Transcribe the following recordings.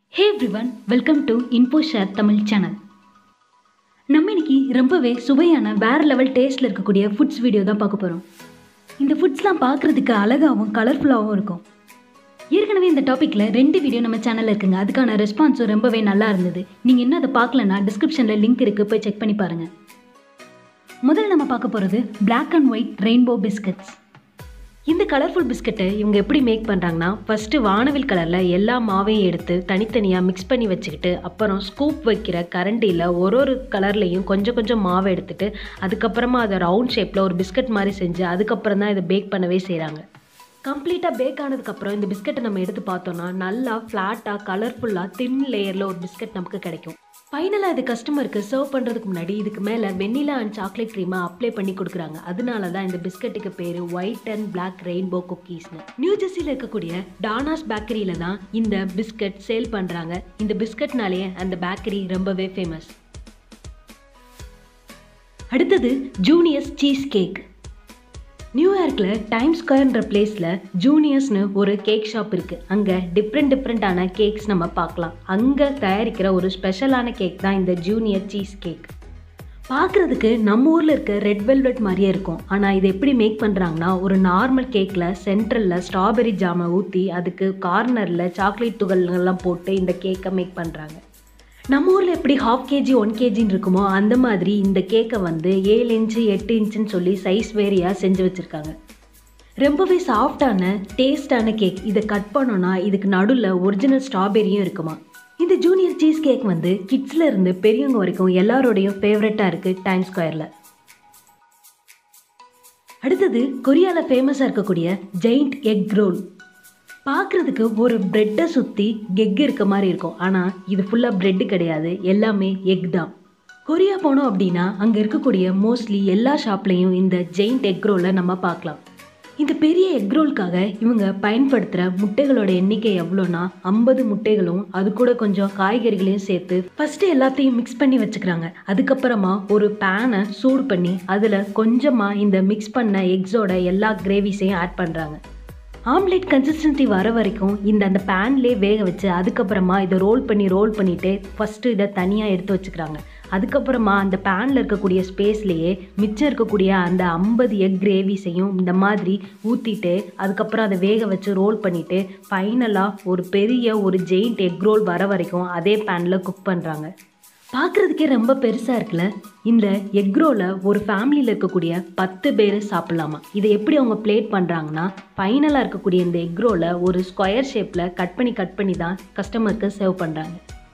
hey everyone welcome to info share Tamil channel நம்ம இன்னைக்கு ரொம்பவே சுவையான வேறு லெவல் டேஸ்ட்டில் இருக்கக்கூடிய ஃபுட்ஸ் வீடியோ தான் பார்க்க போகிறோம் இந்த ஃபுட்ஸ்லாம் பார்க்குறதுக்கு அழகாகவும் கலர்ஃபுல்லாகவும் இருக்கும் ஏற்கனவே இந்த டாப்பிக்கில் ரெண்டு வீடியோ நம்ம சேனலில் இருக்குங்க அதுக்கான ரெஸ்பான்ஸும் ரொம்பவே நல்லா இருந்தது நீங்கள் இன்னும் அதை பார்க்கலன்னா டிஸ்கிரிப்ஷனில் லிங்க் இருக்குது போய் செக் பண்ணி பாருங்கள் முதல்ல நம்ம பார்க்க போகிறது Black and white rainbow biscuits இந்த கலர்ஃபுல் பிஸ்கட்டை இவங்க எப்படி மேக் பண்ணுறாங்கன்னா ஃபஸ்ட்டு வானவில் கலரில் எல்லா மாவையும் எடுத்து தனித்தனியாக மிக்ஸ் பண்ணி வச்சுக்கிட்டு அப்புறம் ஸ்கூப் வைக்கிற கரண்டியில் ஒரு ஒரு கலர்லேயும் கொஞ்சம் கொஞ்சம் மாவை எடுத்துட்டு அதுக்கப்புறமா அதை ரவுண்ட் ஷேப்பில் ஒரு பிஸ்கட் மாதிரி செஞ்சு அதுக்கப்புறம் தான் இதை பேக் பண்ணவே செய்கிறாங்க கம்ப்ளீட்டாக பேக் ஆனதுக்கப்புறம் இந்த பிஸ்கட்டை நம்ம எடுத்து பார்த்தோம்னா நல்லா ஃப்ளாட்டாக கலர்ஃபுல்லாக தின் லேயரில் ஒரு பிஸ்கட் நமக்கு கிடைக்கும் ஃபைனலாக இது கஸ்டமருக்கு சர்வ் பண்ணுறதுக்கு முன்னாடி இதுக்கு மேலே வெண்ணிலா அண்ட் சாக்லேட் க்ரீமை அப்ளை பண்ணி கொடுக்குறாங்க அதனால தான் இந்த பிஸ்கட்டுக்கு பேர் ஒயிட் அண்ட் பிளாக் ரெயின்போ குக்கீஸ்னு நியூ ஜெர்சியில் இருக்கக்கூடிய டானாஸ் பேக்கரியில தான் இந்த பிஸ்கட் சேல் பண்ணுறாங்க இந்த பிஸ்கட்னாலேயே அந்த பேக்கரி ரொம்பவே ஃபேமஸ் அடுத்தது ஜூனியர்ஸ் சீஸ் கேக் நியூயார்க்கில் டைம் ஸ்கொயர்ன்ற பிளேஸில் ஜூனியர்ஸ்னு ஒரு கேக் ஷாப் இருக்குது அங்கே டிஃப்ரெண்ட் டிஃப்ரெண்ட்டான கேக்ஸ் நம்ம பார்க்கலாம் அங்கே தயாரிக்கிற ஒரு ஸ்பெஷலான கேக் தான் இந்த ஜூனியர் சீஸ் கேக் பார்க்குறதுக்கு நம்ம ஊரில் இருக்க ரெட் வெல்வெட் மாதிரியே இருக்கும் ஆனால் இது எப்படி மேக் பண்ணுறாங்கன்னா ஒரு நார்மல் கேக்கில் சென்ட்ரலில் ஸ்ட்ராபெரி ஜாமை ஊற்றி அதுக்கு கார்னரில் சாக்லேட் துகள்கள்லாம் போட்டு இந்த கேக்கை மேக் பண்ணுறாங்க நம்ம ஊரில் எப்படி ஹாஃப் கேஜி ஒன் கேஜின்னு இருக்குமோ அந்த மாதிரி இந்த கேக்கை வந்து ஏழு இன்ச்சு எட்டு இன்ச்சுன்னு சொல்லி சைஸ் வேரியாக செஞ்சு வச்சுருக்காங்க ரொம்பவே சாஃப்டான டேஸ்டான கேக் இதை கட் பண்ணோன்னா இதுக்கு நடுவில் ஒரிஜினல் ஸ்ட்ராபெரியும் இருக்குமா இந்த ஜூனியர் சீஸ் கேக் வந்து கிட்ஸில் இருந்து பெரியவங்க வரைக்கும் எல்லாரோடையும் ஃபேவரட்டாக இருக்குது டைம் ஸ்கொயரில் அடுத்தது கொரியாவில் ஃபேமஸாக இருக்கக்கூடிய ஜெயிண்ட் எக் ரோல் பார்க்குறதுக்கு ஒரு ப்ரெட்டை சுற்றி எக் இருக்க மாதிரி இருக்கும் ஆனால் இது ஃபுல்லாக ப்ரெட்டு கிடையாது எல்லாமே எக் தான் கொரியா போனோம் அப்படின்னா அங்கே இருக்கக்கூடிய மோஸ்ட்லி எல்லா ஷாப்லேயும் இந்த ஜெயிண்ட் எக் ரோலை நம்ம பார்க்கலாம் இந்த பெரிய எக் ரோலுக்காக இவங்க பயன்படுத்துகிற முட்டைகளோட எண்ணிக்கை எவ்வளோனா ஐம்பது முட்டைகளும் அது கூட கொஞ்சம் காய்கறிகளையும் சேர்த்து ஃபஸ்ட்டு எல்லாத்தையும் மிக்ஸ் பண்ணி வச்சுக்கிறாங்க அதுக்கப்புறமா ஒரு பேனை சூடு பண்ணி அதில் கொஞ்சமாக இந்த மிக்ஸ் பண்ண எக்ஸோட எல்லா கிரேவிஸையும் ஆட் பண்ணுறாங்க ஆம்லேட் கன்சிஸ்டன்சி வர வரைக்கும் இந்த அந்த பேன்லேயே வேக வச்சு அதுக்கப்புறமா இதை ரோல் பண்ணி ரோல் பண்ணிவிட்டு ஃபஸ்ட்டு இதை தனியாக எடுத்து வச்சுக்கிறாங்க அதுக்கப்புறமா அந்த பேனில் இருக்கக்கூடிய ஸ்பேஸ்லேயே மிச்சம் இருக்கக்கூடிய அந்த ஐம்பது எக் கிரேவிஸையும் இந்த மாதிரி ஊற்றிட்டு அதுக்கப்புறம் அதை வேக வச்சு ரோல் பண்ணிவிட்டு ஃபைனலாக ஒரு பெரிய ஒரு ஜெயிண்ட் எக் ரோல் வர வரைக்கும் அதே பேனில் குக் பண்ணுறாங்க பார்க்குறதுக்கே ரொம்ப பெருசாக இருக்குல்ல இந்த எக் ரோலை ஒரு ஃபேமிலியில் இருக்கக்கூடிய பத்து பேர் சாப்பிட்லாமா இதை எப்படி அவங்க பிளேட் பண்ணுறாங்கன்னா ஃபைனலாக இருக்கக்கூடிய இந்த எக் ரோலை ஒரு ஸ்கொயர் ஷேப்பில் கட் பண்ணி கட் பண்ணி தான் கஸ்டமருக்கு சர்வ் பண்ணுறாங்க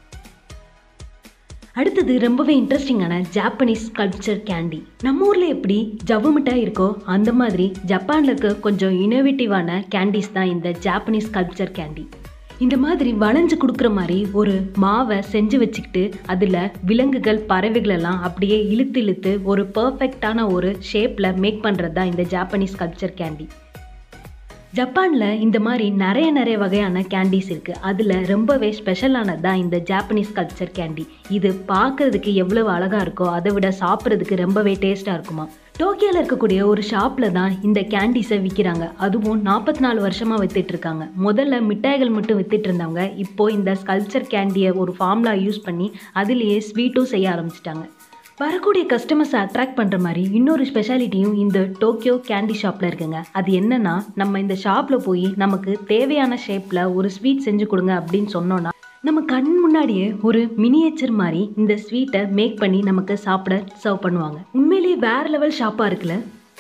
அடுத்தது ரொம்பவே இன்ட்ரெஸ்டிங்கான ஜாப்பனீஸ் கல்ச்சர் கேண்டி நம்ம ஊரில் எப்படி ஜவ்வு மிட்டாய் இருக்கோ அந்த மாதிரி ஜப்பானில் இருக்க கொஞ்சம் இனோவேட்டிவான கேண்டீஸ் தான் இந்த ஜாப்பனீஸ் கல்ச்சர் கேண்டி இந்த மாதிரி வளைஞ்சு கொடுக்குற மாதிரி ஒரு மாவை செஞ்சு வச்சுக்கிட்டு அதில் விலங்குகள் பறவைகள் எல்லாம் அப்படியே இழுத்து இழுத்து ஒரு பர்ஃபெக்டான ஒரு ஷேப்பில் மேக் பண்ணுறது தான் இந்த ஜாப்பனீஸ் கல்ச்சர் கேண்டி ஜப்பானில் இந்த மாதிரி நிறைய நிறைய வகையான கேண்டீஸ் இருக்குது அதில் ரொம்பவே ஸ்பெஷலானது தான் இந்த ஜாப்பனீஸ் கல்ச்சர் கேண்டி இது பார்க்குறதுக்கு எவ்வளவு அழகாக இருக்கோ அதை விட சாப்பிட்றதுக்கு ரொம்பவே டேஸ்ட்டாக இருக்குமா டோக்கியோவில் இருக்கக்கூடிய ஒரு ஷாப்பில் தான் இந்த கேண்டீஸை விற்கிறாங்க அதுவும் நாற்பத்தி நாலு வருஷமாக வித்துட்டு இருக்காங்க முதல்ல மிட்டாய்கள் மட்டும் வித்துட்டு இருந்தவங்க இப்போ இந்த ஸ்கல்ச்சர் கேண்டியை ஒரு ஃபார்முலா யூஸ் பண்ணி அதுலேயே ஸ்வீட்டும் செய்ய ஆரம்பிச்சிட்டாங்க வரக்கூடிய கஸ்டமர்ஸை அட்ராக்ட் பண்ணுற மாதிரி இன்னொரு ஸ்பெஷாலிட்டியும் இந்த டோக்கியோ கேண்டி ஷாப்பில் இருக்குங்க அது என்னன்னா நம்ம இந்த ஷாப்பில் போய் நமக்கு தேவையான ஷேப்பில் ஒரு ஸ்வீட் செஞ்சு கொடுங்க அப்படின்னு சொன்னோன்னா நம்ம கண் முன்னாடியே ஒரு மினியேச்சர் மாதிரி இந்த ஸ்வீட்டை மேக் பண்ணி நமக்கு சாப்பிட சர்வ் பண்ணுவாங்க உண்மையிலேயே வேற லெவல் ஷாப்பாக இருக்குல்ல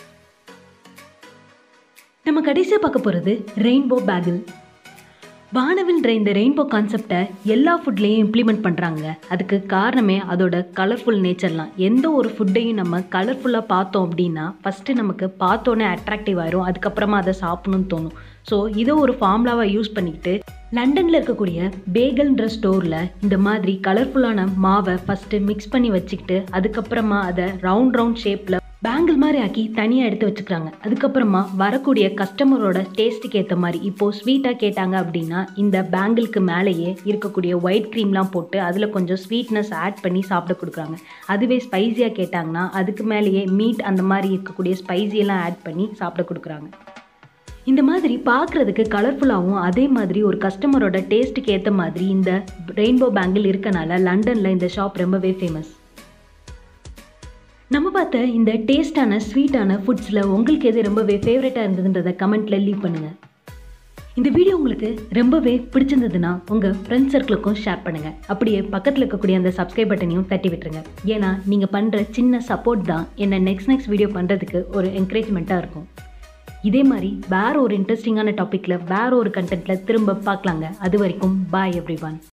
நம்ம கடைசியாக பார்க்க போகிறது ரெயின்போ பேகிள் வானவில்ன்ற இந்த ரெயின்போ கான்செப்டை எல்லா ஃபுட்லேயும் இம்ப்ளிமெண்ட் பண்ணுறாங்க அதுக்கு காரணமே அதோட கலர்ஃபுல் நேச்சர்லாம் எந்த ஒரு ஃபுட்டையும் நம்ம கலர்ஃபுல்லாக பார்த்தோம் அப்படின்னா ஃபஸ்ட்டு நமக்கு பார்த்தோன்னே அட்ராக்டிவ் ஆயிரும் அதுக்கப்புறமா அதை சாப்பிடணும்னு தோணும் ஸோ இதை ஒரு ஃபார்முலாவை யூஸ் பண்ணிக்கிட்டு லண்டனில் இருக்கக்கூடிய பேகல்ன்ற ஸ்டோரில் இந்த மாதிரி கலர்ஃபுல்லான மாவை ஃபஸ்ட்டு மிக்ஸ் பண்ணி வச்சுக்கிட்டு அதுக்கப்புறமா அதை ரவுண்ட் ரவுண்ட் ஷேப்பில் பேங்கிள் மாதிரி ஆக்கி தனியாக எடுத்து வச்சுக்கிறாங்க அதுக்கப்புறமா வரக்கூடிய கஸ்டமரோட டேஸ்ட்டுக்கு ஏற்ற மாதிரி இப்போது ஸ்வீட்டாக கேட்டாங்க அப்படின்னா இந்த பேங்கிளுக்கு மேலேயே இருக்கக்கூடிய ஒயிட் க்ரீம்லாம் போட்டு அதில் கொஞ்சம் ஸ்வீட்னஸ் ஆட் பண்ணி சாப்பிட கொடுக்குறாங்க அதுவே ஸ்பைஸியாக கேட்டாங்கன்னா அதுக்கு மேலேயே மீட் அந்த மாதிரி இருக்கக்கூடிய ஸ்பைசியெல்லாம் ஆட் பண்ணி சாப்பிட கொடுக்குறாங்க இந்த மாதிரி பார்க்குறதுக்கு கலர்ஃபுல்லாகவும் அதே மாதிரி ஒரு கஸ்டமரோட டேஸ்ட்டுக்கு ஏற்ற மாதிரி இந்த ரெயின்போ பேங்கிள் இருக்கனால லண்டனில் இந்த ஷாப் ரொம்பவே ஃபேமஸ் நம்ம பார்த்த இந்த டேஸ்டான ஸ்வீட்டான ஃபுட்ஸில் உங்களுக்கு எது ரொம்பவே ஃபேவரட்டாக இருந்ததுன்றதை கமெண்ட்டில் லீவ் பண்ணுங்கள் இந்த வீடியோ உங்களுக்கு ரொம்பவே பிடிச்சிருந்ததுன்னா உங்கள் ஃப்ரெண்ட்ஸ் சர்க்கிளுக்கும் ஷேர் பண்ணுங்கள் அப்படியே பக்கத்தில் இருக்கக்கூடிய அந்த சப்ஸ்கிரைப் பட்டனையும் தட்டி விட்டுருங்க ஏன்னா நீங்கள் பண்ணுற சின்ன சப்போர்ட் தான் என்னை நெக்ஸ்ட் நெக்ஸ்ட் வீடியோ பண்ணுறதுக்கு ஒரு என்கரேஜ்மெண்ட்டாக இருக்கும் இதே மாதிரி வேற ஒரு இன்ட்ரெஸ்டிங்கான டாப்பிக்கில் வேற ஒரு கண்டென்ட்டில் திரும்ப பார்க்கலாங்க அது வரைக்கும் பாய் எவ்ரி ஒன்